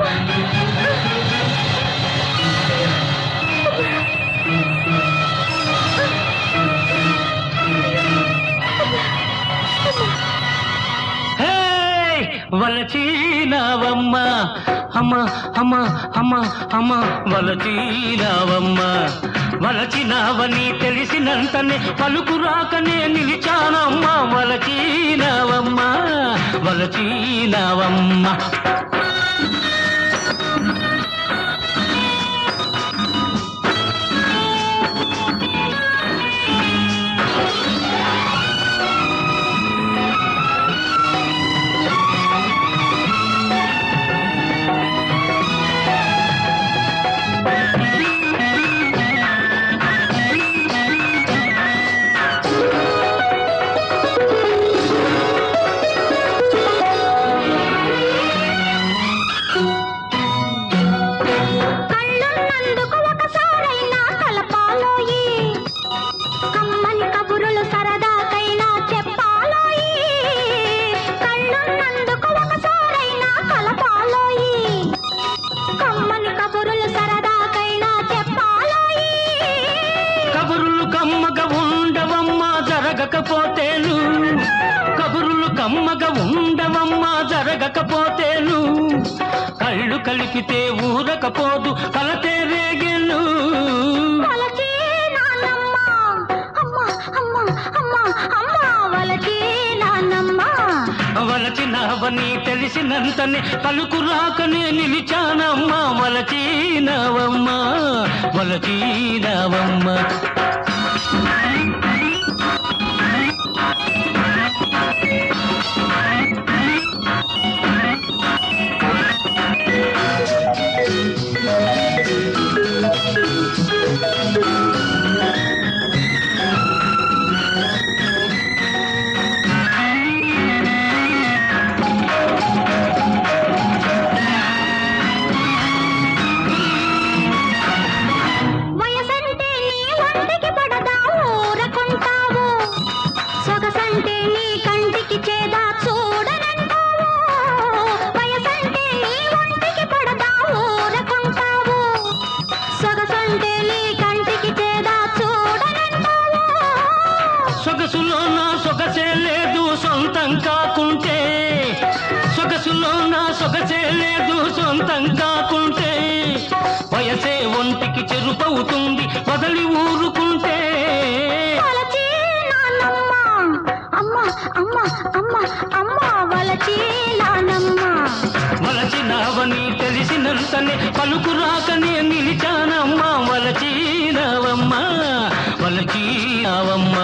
హే వలచీనావమ్మ అమ్మ అమ్మ అమ్మ అమ్మ వలచీనావమ్మ వలచినావని తెలిసినంతనే పలుకు రాకనే నిలిచానమ్మ వలచీనావమ్మ వలచీనావమ్మ కళ్ళున్నందుకు ఒకసారైనా కలపాలోయి కమ్మని కబురులు సరదాకైనా చెప్పాలోయి కళ్ళున్నందుకు ఒకసారైనా కలపాలోయి కమ్మని కబురులు సరదాకైనా చెప్పాలోయి కబురులు కమ్మగా ఉండవమ్మా జరగకపోతేను కబురులు కమ్మగా ఉండవమ్మా జరగకపోతేను కళ్ళు కలిపితే ఊరకపోదు కలతే రేగెను వలచే నాన్నమ్మ అమ్మ అమ్మ అమ్మ అమ్మ వలచే నాన్నమ్మ వలచినవని తెలిసినంతనే పలుకు రాకనే నిలిచానమ్మా వలచీనవమ్మా వలచీనవమ్మ వయసంటే నీ ఒంటికి పడదా ఊరకుంటావు సొగసంటే నీ కంటికి చేదా చూడనంటావు వయసంటే నీ ఒంటికి పడదా ఊరకుంటావు సొగసంటే నీ కంటికి చేదా చూడనంటావు సొగసులో నా సొగసే లేదు సొంతం కాకుంటే సొగసులో నా సొగసే లేదు సొంతం కాకుంటే వయసే ఒంటికి చెరుపవుతుంది వదలి ఊరుకుంటే వలచే నాన్నమ్మ అమ్మ అమ్మ అమ్మ అమ్మ వలచే నాన్నమ్మ వలచినావని తెలిసినంతనే పలుకు రాకనే నిలిచానమ్మా వలచీనవమ్మా వలచీనవమ్మ